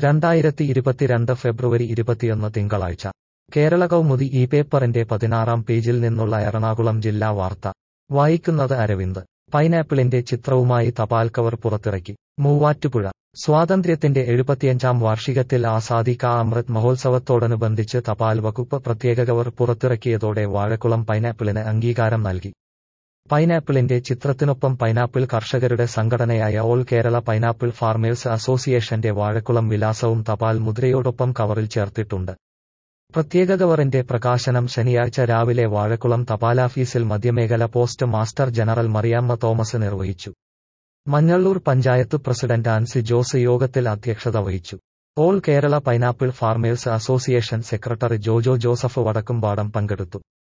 രണ്ടായിരത്തി ഇരുപത്തിരണ്ട് ഫെബ്രുവരി ഇരുപത്തിയൊന്ന് തിങ്കളാഴ്ച കേരള കൗമുദി ഈ പേപ്പറിന്റെ പതിനാറാം പേജിൽ നിന്നുള്ള എറണാകുളം ജില്ലാ വാർത്ത വായിക്കുന്നത് അരവിന്ദ് പൈനാപ്പിളിന്റെ ചിത്രവുമായി തപാൽ കവർ പുറത്തിറക്കി മൂവാറ്റുപുഴ സ്വാതന്ത്ര്യത്തിന്റെ എഴുപത്തിയഞ്ചാം വാർഷികത്തിൽ ആസാദി കാ അമൃത് മഹോത്സവത്തോടനുബന്ധിച്ച് തപാൽ വകുപ്പ് പ്രത്യേക കവർ പുറത്തിറക്കിയതോടെ വാഴക്കുളം പൈനാപ്പിളിന് അംഗീകാരം നൽകി പൈനാപ്പിളിന്റെ ചിത്രത്തിനൊപ്പം പൈനാപ്പിൾ കർഷകരുടെ സംഘടനയായ ഓൾ കേരള പൈനാപ്പിൾ ഫാർമേഴ്സ് അസോസിയേഷന്റെ വാഴക്കുളം വിലാസവും തപാൽ മുദ്രയോടൊപ്പം കവറിൽ ചേർത്തിട്ടുണ്ട് പ്രത്യേക കവറിന്റെ പ്രകാശനം ശനിയാഴ്ച രാവിലെ വാഴക്കുളം തപാലാഫീസിൽ മധ്യമേഖല post master general Mariamma Thomas നിർവഹിച്ചു മഞ്ഞള്ളൂർ പഞ്ചായത്ത് പ്രസിഡന്റ് ആൻസി ജോസ് യോഗത്തിൽ അധ്യക്ഷത വഹിച്ചു all Kerala pineapple farmers association secretary Jojo Joseph Vadakkumpadam പങ്കെടുത്തു